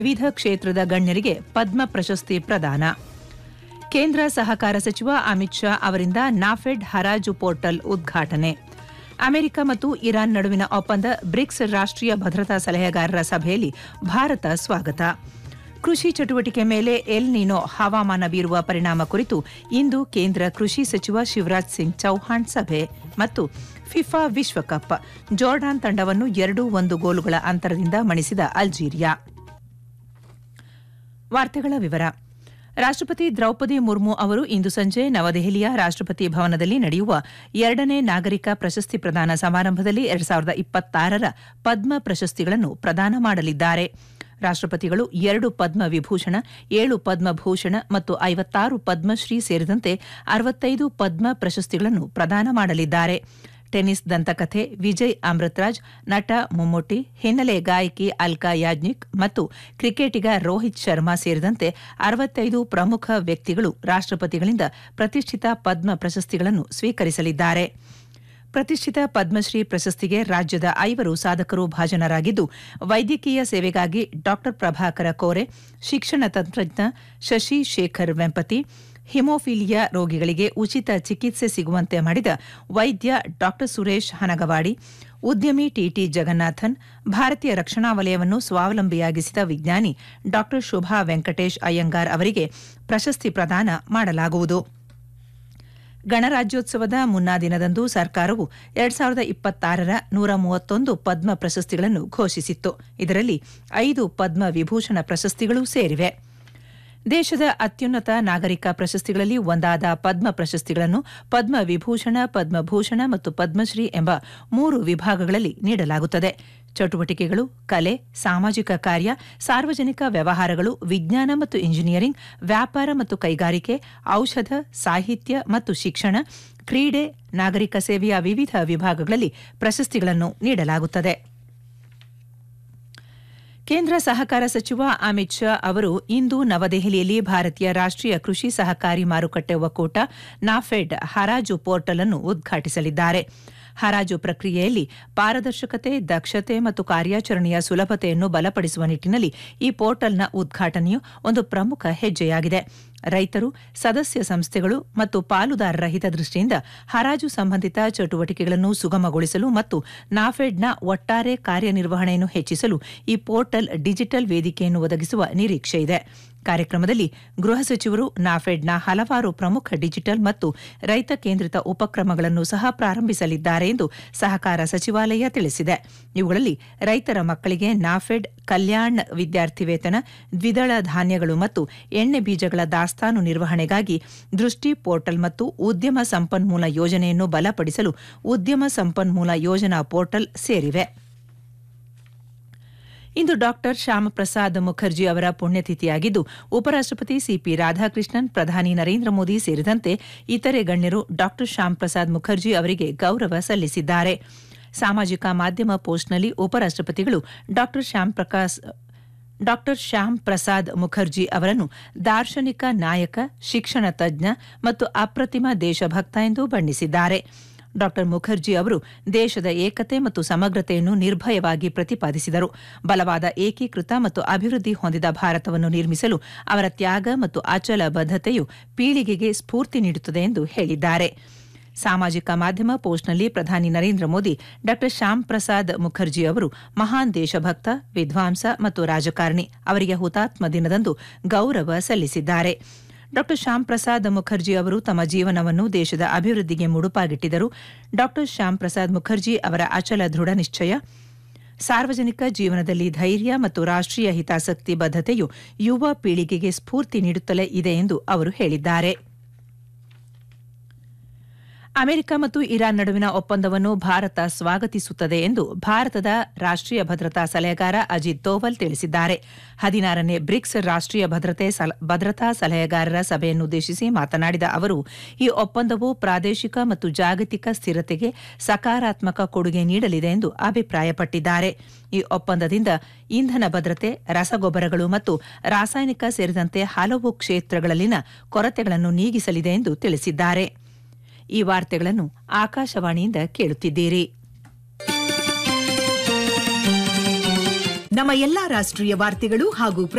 ವಿವಿಧ ಕ್ಷೇತ್ರದ ಗಣ್ಯರಿಗೆ ಪದ್ಮ ಪ್ರಶಸ್ತಿ ಪ್ರದಾನ ಕೇಂದ್ರ ಸಹಕಾರ ಸಚಿವ ಅಮಿತ್ ಶಾ ಅವರಿಂದ ನಾಫೆಡ್ ಹರಾಜು ಪೋರ್ಟಲ್ ಉದ್ಘಾಟನೆ ಅಮೆರಿಕ ಮತ್ತು ಇರಾನ್ ನಡುವಿನ ಒಪ್ಪಂದ ಬ್ರಿಕ್ಸ್ ರಾಷ್ಟ್ರೀಯ ಭದ್ರತಾ ಸಲಹೆಗಾರರ ಸಭೆಯಲ್ಲಿ ಭಾರತ ಸ್ವಾಗತ ಕೃಷಿ ಚಟುವಟಿಕೆ ಮೇಲೆ ಎಲ್ ನಿನೋ ಹವಾಮಾನ ಬೀರುವ ಪರಿಣಾಮ ಕುರಿತು ಇಂದು ಕೇಂದ್ರ ಕೃಷಿ ಸಚಿವ ಶಿವರಾಜ್ ಸಿಂಗ್ ಚೌಹಾಣ್ ಸಭೆ ಮತ್ತು ಫಿಫಾ ವಿಶ್ವಕಪ್ ಜೋರ್ಡಾನ್ ತಂಡವನ್ನು ಎರಡು ಒಂದು ಗೋಲುಗಳ ಅಂತರದಿಂದ ಮಣಿಸಿದ ಅಲ್ಜೀರಿಯಾ ವಾರ್ತೆಗಳ ವಿವರ ರಾಷ್ಟ್ರಪತಿ ದ್ರೌಪದಿ ಮುರ್ಮು ಅವರು ಇಂದು ಸಂಜೆ ನವದೆಹಲಿಯ ರಾಷ್ಟ್ರಪತಿ ಭವನದಲ್ಲಿ ನಡೆಯುವ ಎರಡನೇ ನಾಗರಿಕ ಪ್ರಶಸ್ತಿ ಪ್ರದಾನ ಸಮಾರಂಭದಲ್ಲಿ ಎರಡ್ ಸಾವಿರದ ಇಪ್ಪತ್ತಾರರ ಪದ್ಮ ಪ್ರಶಸ್ತಿಗಳನ್ನು ಪ್ರದಾನ ಮಾಡಲಿದ್ದಾರೆ ರಾಷ್ಟ್ರಪತಿಗಳು ಎರಡು ಪದ್ಮ ವಿಭೂಷಣ ಏಳು ಪದ್ಮಭೂಷಣ ಮತ್ತು ಐವತ್ತಾರು ಪದ್ಮಶ್ರೀ ಸೇರಿದಂತೆ ಅರವತ್ತೈದು ಪದ್ಮ ಪ್ರಶಸ್ತಿಗಳನ್ನು ಪ್ರದಾನ ಮಾಡಲಿದ್ದಾರೆ ಟೆನ್ನಿಸ್ ದಂತಕಥೆ ವಿಜಯ್ ಅಮೃತರಾಜ್ ನಟ ಮಮ್ಮೂಟಿ ಹಿನ್ನೆಲೆ ಗಾಯಕಿ ಅಲ್ಕಾ ಯಾಜ್ನಿಕ್ ಮತ್ತು ಕ್ರಿಕೆಟಿಗ ರೋಹಿತ್ ಶರ್ಮಾ ಸೇರಿದಂತೆ ಅರವತ್ತೈದು ಪ್ರಮುಖ ವ್ಯಕ್ತಿಗಳು ರಾಷ್ಟ್ರಪತಿಗಳಿಂದ ಪ್ರತಿಷ್ಠಿತ ಪದ್ಮ ಪ್ರಶಸ್ತಿಗಳನ್ನು ಸ್ವೀಕರಿಸಲಿದ್ದಾರೆ ಪ್ರತಿಷ್ಠಿತ ಪದ್ಮಶ್ರೀ ಪ್ರಶಸ್ತಿಗೆ ರಾಜ್ಯದ ಐವರು ಸಾಧಕರು ಭಾಜನರಾಗಿದ್ದು ವೈದ್ಯಕೀಯ ಸೇವೆಗಾಗಿ ಡಾ ಪ್ರಭಾಕರ ಕೋರೆ ಶಿಕ್ಷಣ ತಂತ್ರಜ್ಞ ಶಶಿ ಶೇಖರ್ ವೆಂಪತಿ ಹಿಮೋಫಿಲಿಯಾ ರೋಗಿಗಳಿಗೆ ಉಚಿತ ಚಿಕಿತ್ಸೆ ಸಿಗುವಂತೆ ಮಾಡಿದ ವೈದ್ಯ ಡಾ ಸುರೇಶ್ ಹನಗವಾಡಿ ಉದ್ಯಮಿ ಟಿಟಿ ಜಗನ್ನಾಥನ್ ಭಾರತೀಯ ರಕ್ಷಣಾ ವಲಯವನ್ನು ಸ್ವಾವಲಂಬಿಯಾಗಿಸಿದ ವಿಜ್ಞಾನಿ ಡಾ ಶೋಭಾ ವೆಂಕಟೇಶ್ ಅಯ್ಯಂಗಾರ್ ಅವರಿಗೆ ಪ್ರಶಸ್ತಿ ಪ್ರದಾನ ಮಾಡಲಾಗುವುದು ಗಣರಾಜ್ಯೋತ್ಸವದ ಮುನ್ನಾ ದಿನದಂದು ಸರ್ಕಾರವು ಎರಡ್ ಸಾವಿರದ ಇಪ್ಪತ್ತಾರರ ನೂರ ಮೂವತ್ತೊಂದು ಪದ್ಮ ಪ್ರಶಸ್ತಿಗಳನ್ನು ಘೋಷಿಸಿತ್ತು ಇದರಲ್ಲಿ ಐದು ಪದ್ಮ ವಿಭೂಷಣ ಪ್ರಶಸ್ತಿಗಳೂ ಸೇರಿವೆ ದೇಶದ ಅತ್ಯುನ್ನತ ನಾಗರಿಕ ಪ್ರಶಸ್ತಿಗಳಲ್ಲಿ ಒಂದಾದ ಪದ್ಮ ಪ್ರಶಸ್ತಿಗಳನ್ನು ಪದ್ಮ ವಿಭೂಷಣ ಪದ್ಮಭೂಷಣ ಮತ್ತು ಪದ್ಮಶ್ರೀ ಎಂಬ ಮೂರು ವಿಭಾಗಗಳಲ್ಲಿ ನೀಡಲಾಗುತ್ತದೆ ಚಟುವಟಿಕೆಗಳು ಕಲೆ ಸಾಮಾಜಿಕ ಕಾರ್ಯ ಸಾರ್ವಜನಿಕ ವ್ಯವಹಾರಗಳು ವಿಜ್ಞಾನ ಮತ್ತು ಇಂಜಿನಿಯರಿಂಗ್ ವ್ಯಾಪಾರ ಮತ್ತು ಕೈಗಾರಿಕೆ ಔಷಧ ಸಾಹಿತ್ಯ ಮತ್ತು ಶಿಕ್ಷಣ ಕ್ರೀಡೆ ನಾಗರಿಕ ಸೇವೆಯ ವಿವಿಧ ವಿಭಾಗಗಳಲ್ಲಿ ಪ್ರಶಸ್ತಿಗಳನ್ನು ನೀಡಲಾಗುತ್ತದೆ ಕೇಂದ್ರ ಸಹಕಾರ ಸಚಿವ ಅಮಿತ್ ಶಾ ಅವರು ಇಂದು ನವದೆಹಲಿಯಲ್ಲಿ ಭಾರತೀಯ ರಾಷ್ಟ್ರೀಯ ಕೃಷಿ ಸಹಕಾರಿ ಮಾರುಕಟ್ಟೆ ಒಕ್ಕೂಟ ನಾಫೆಡ್ ಹರಾಜು ಪೋರ್ಟಲ್ ಅನ್ನು ಉದ್ಘಾಟಿಸಲಿದ್ದಾರೆ ಹರಾಜು ಪ್ರಕ್ರಿಯೆಯಲ್ಲಿ ಪಾರದರ್ಶಕತೆ ದಕ್ಷತೆ ಮತ್ತು ಕಾರ್ಯಾಚರಣೆಯ ಸುಲಭತೆಯನ್ನು ಬಲಪಡಿಸುವ ನಿಟ್ಟಿನಲ್ಲಿ ಈ ಪೋರ್ಟಲ್ನ ಉದ್ಘಾಟನೆಯು ಒಂದು ಪ್ರಮುಖ ಹೆಜ್ಜೆಯಾಗಿದೆ ರೈತರು ಸದಸ್ಯ ಸಂಸ್ಥೆಗಳು ಮತ್ತು ಪಾಲುದಾರರ ಹಿತದೃಷ್ಟಿಯಿಂದ ಹರಾಜು ಸಂಬಂಧಿತ ಚಟುವಟಿಕೆಗಳನ್ನು ಸುಗಮಗೊಳಿಸಲು ಮತ್ತು ನಾಫೆಡ್ನ ಒಟ್ಟಾರೆ ಕಾರ್ಯನಿರ್ವಹಣೆಯನ್ನು ಹೆಚ್ಚಿಸಲು ಈ ಪೋರ್ಟಲ್ ಡಿಜಿಟಲ್ ವೇದಿಕೆಯನ್ನು ಒದಗಿಸುವ ನಿರೀಕ್ಷೆಯಿದೆ ಕಾರ್ಯಕ್ರಮದಲ್ಲಿ ಗೃಹ ಸಚಿವರು ನಾಫೆಡ್ನ ಹಲವಾರು ಪ್ರಮುಖ ಡಿಜಿಟಲ್ ಮತ್ತು ರೈತ ಕೇಂದ್ರಿತ ಉಪಕ್ರಮಗಳನ್ನು ಸಹ ಪ್ರಾರಂಭಿಸಲಿದ್ದಾರೆ ಎಂದು ಸಹಕಾರ ಸಚಿವಾಲಯ ತಿಳಿಸಿದೆ ಇವುಗಳಲ್ಲಿ ರೈತರ ಮಕ್ಕಳಿಗೆ ನಾಫೆಡ್ ಕಲ್ಯಾಣ್ ವಿದ್ಯಾರ್ಥಿ ವೇತನ ದ್ವಿದಳ ಧಾನ್ಯಗಳು ಮತ್ತು ಎಣ್ಣೆ ಬೀಜಗಳ ದಾಸ್ತಾನು ನಿರ್ವಹಣೆಗಾಗಿ ದೃಷ್ಟಿ ಪೋರ್ಟಲ್ ಮತ್ತು ಉದ್ಯಮ ಸಂಪನ್ಮೂಲ ಯೋಜನೆಯನ್ನು ಬಲಪಡಿಸಲು ಉದ್ಯಮ ಸಂಪನ್ಮೂಲ ಯೋಜನಾ ಪೋರ್ಟಲ್ ಸೇರಿವೆ ಇಂದು ಡಾಕ್ಟರ್ ಶ್ಯಾಮಪ್ರಸಾದ್ ಮುಖರ್ಜಿ ಅವರ ಪುಣ್ಯತಿಥಿಯಾಗಿದ್ದು ಉಪರಾಷ್ಟಪತಿ ಸಿಪಿ ರಾಧಾಕೃಷ್ಣನ್ ಪ್ರಧಾನಿ ನರೇಂದ್ರ ಮೋದಿ ಸೇರಿದಂತೆ ಇತರೆ ಗಣ್ಯರು ಡಾಕ್ಟರ್ ಶ್ಯಾಮಪ್ರಸಾದ್ ಮುಖರ್ಜಿ ಅವರಿಗೆ ಗೌರವ ಸಲ್ಲಿಸಿದ್ದಾರೆ ಸಾಮಾಜಿಕ ಮಾಧ್ಯಮ ಪೋಸ್ಟ್ನಲ್ಲಿ ಉಪರಾಷ್ಟಪತಿಗಳು ಡಾಕ್ಟರ್ ಶ್ಯಾಮ್ ಪ್ರಕಾಶ್ ಡಾಕ್ಟರ್ ಶ್ಯಾಮ್ ಪ್ರಸಾದ್ ಮುಖರ್ಜಿ ಅವರನ್ನು ದಾರ್ಶನಿಕ ನಾಯಕ ಶಿಕ್ಷಣ ತಜ್ಞ ಮತ್ತು ಅಪ್ರತಿಮ ದೇಶಭಕ್ತ ಎಂದು ಬಣ್ಣಿಸಿದ್ದಾರೆ ಡಾಕ್ಟರ್ ಮುಖರ್ಜಿ ಅವರು ದೇಶದ ಏಕತೆ ಮತ್ತು ಸಮಗ್ರತೆಯನ್ನು ನಿರ್ಭಯವಾಗಿ ಪ್ರತಿಪಾದಿಸಿದರು ಬಲವಾದ ಏಕೀಕೃತ ಮತ್ತು ಅಭಿವೃದ್ಧಿ ಹೊಂದಿದ ಭಾರತವನ್ನು ನಿರ್ಮಿಸಲು ಅವರ ತ್ಯಾಗ ಮತ್ತು ಅಚಲ ಬದ್ಧತೆಯು ಪೀಳಿಗೆಗೆ ಸ್ಫೂರ್ತಿ ನೀಡುತ್ತದೆ ಎಂದು ಹೇಳಿದ್ದಾರೆ ಸಾಮಾಜಿಕ ಮಾಧ್ಯಮ ಪೋಸ್ಟ್ನಲ್ಲಿ ಪ್ರಧಾನಿ ನರೇಂದ್ರ ಮೋದಿ ಡಾ ಶ್ಯಾಮ್ ಪ್ರಸಾದ್ ಮುಖರ್ಜಿ ಅವರು ಮಹಾನ್ ದೇಶಭಕ್ತ ವಿದ್ವಾಂಸ ಮತ್ತು ರಾಜಕಾರಣಿ ಅವರಿಗೆ ಹುತಾತ್ಮ ದಿನದಂದು ಗೌರವ ಸಲ್ಲಿಸಿದ್ದಾರೆ ಡಾ ಶ್ಯಾಮ್ ಪ್ರಸಾದ್ ಮುಖರ್ಜಿ ಅವರು ತಮ್ಮ ಜೀವನವನ್ನು ದೇಶದ ಅಭಿವೃದ್ಧಿಗೆ ಮುಡುಪಾಗಿಟ್ಟಿದ್ದರು ಡಾ ಶ್ಯಾಮ್ ಪ್ರಸಾದ್ ಮುಖರ್ಜಿ ಅವರ ಅಚಲ ದೃಢ ನಿಶ್ಚಯ ಸಾರ್ವಜನಿಕ ಜೀವನದಲ್ಲಿ ಧೈರ್ಯ ಮತ್ತು ರಾಷ್ಟ್ರೀಯ ಹಿತಾಸಕ್ತಿ ಬದ್ಧತೆಯು ಯುವ ಪೀಳಿಗೆಗೆ ಸ್ಫೂರ್ತಿ ನೀಡುತ್ತಲೇ ಇದೆ ಎಂದು ಅವರು ಹೇಳಿದ್ದಾರೆ ಅಮೆರಿಕ ಮತ್ತು ಇರಾನ್ ನಡುವಿನ ಒಪ್ಪಂದವನ್ನು ಭಾರತ ಸ್ವಾಗತಿಸುತ್ತದೆ ಎಂದು ಭಾರತದ ರಾಷ್ಟ್ರೀಯ ಭದ್ರತಾ ಸಲಹೆಗಾರ ಅಜಿತ್ ದೋವಲ್ ತಿಳಿಸಿದ್ದಾರೆ ಹದಿನಾರನೇ ಬ್ರಿಕ್ಸ್ ರಾಷ್ಟ್ರೀಯ ಭದ್ರತೆ ಭದ್ರತಾ ಸಲಹೆಗಾರರ ಸಭೆಯನ್ನುದ್ದೇಶಿಸಿ ಮಾತನಾಡಿದ ಅವರು ಈ ಒಪ್ಪಂದವು ಪ್ರಾದೇಶಿಕ ಮತ್ತು ಜಾಗತಿಕ ಸ್ಥಿರತೆಗೆ ಸಕಾರಾತ್ಮಕ ಕೊಡುಗೆ ನೀಡಲಿದೆ ಎಂದು ಅಭಿಪ್ರಾಯಪಟ್ಟಿದ್ದಾರೆ ಈ ಒಪ್ಪಂದದಿಂದ ಇಂಧನ ಭದ್ರತೆ ರಸಗೊಬ್ಬರಗಳು ಮತ್ತು ರಾಸಾಯನಿಕ ಸೇರಿದಂತೆ ಹಲವು ಕ್ಷೇತ್ರಗಳಲ್ಲಿನ ಕೊರತೆಗಳನ್ನು ನೀಗಿಸಲಿದೆ ಎಂದು ತಿಳಿಸಿದ್ದಾರೆ ಈ ವಾರ್ತೆಗಳನ್ನು ಆಕಾಶವಾಣಿಯಿಂದ ಕೇಳುತ್ತಿದ್ದೀರಿ ನಮ್ಮ ಎಲ್ಲಾ ರಾಷ್ಟ್ರೀಯ ವಾರ್ತೆಗಳು ಹಾಗೂ